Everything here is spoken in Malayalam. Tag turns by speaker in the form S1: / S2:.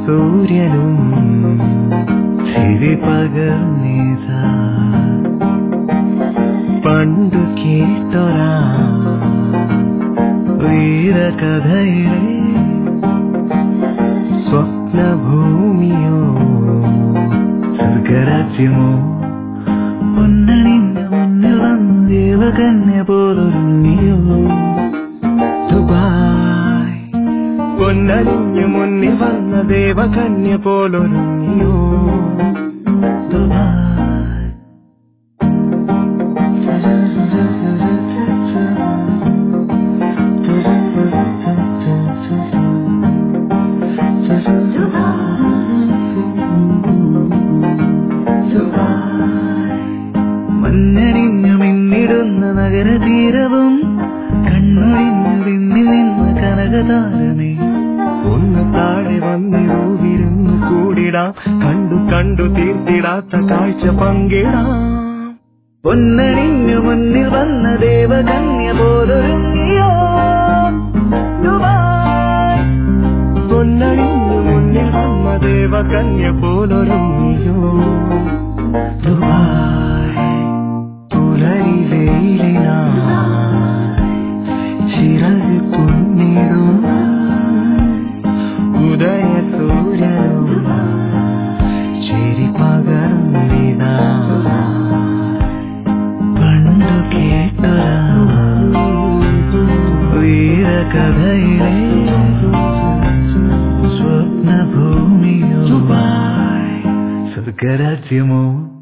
S1: സൂര്യനും ചിരി പകർന്നിത പണ്ടു കേട്ടൊരാ വീരകഥയിലെ സ്വപ്നഭൂമിയോ സ്വർഗരാജ്യമോ പൊന്നണിഞ്ഞ മുന്നിൽ വന്ന് ദേവകന്യ പോലൊരുങ്ങിയോ ദുബായ് പൊന്നണിഞ്ഞു മുന്നിൽ വന്ന ദേവകന്യ പോലൊരുങ്ങിയോ ദുബായ് മഞ്ഞണിഞ്ഞു മിന്നിടുന്ന നഗരതീരവും കണ്ണൊഴിഞ്ഞു വിണ്ണിൽ നിന്ന കനകതാരമേ ഒന്ന് താഴെ വന്നിരുന്നു കൂടിടാം കണ്ടു കണ്ടു തീർത്തിടാത്ത കാഴ്ച പങ്കിടാം പൊന്നണിഞ്ഞു മുന്നിൽ വന്ന ദേവകന്യ പോലൊരുങ്ങിയോ ദുബായ്. പൊന്നണിഞ്ഞു മുന്നിൽ വന്ന ദേവകന്യ പോലൊരുങ്ങിയോ ദുബായ്. പുലരി വെയിലിനായി ചിറക് കുന്നിടും ഉദയ സൂര്യനും ചിരി പകർന്നിതാ പണ്ടു കേട്ടൊരാ വീരകഥയിലെ സ്വപ്നഭൂമിയോ സ്വർഗരാജ്യമോ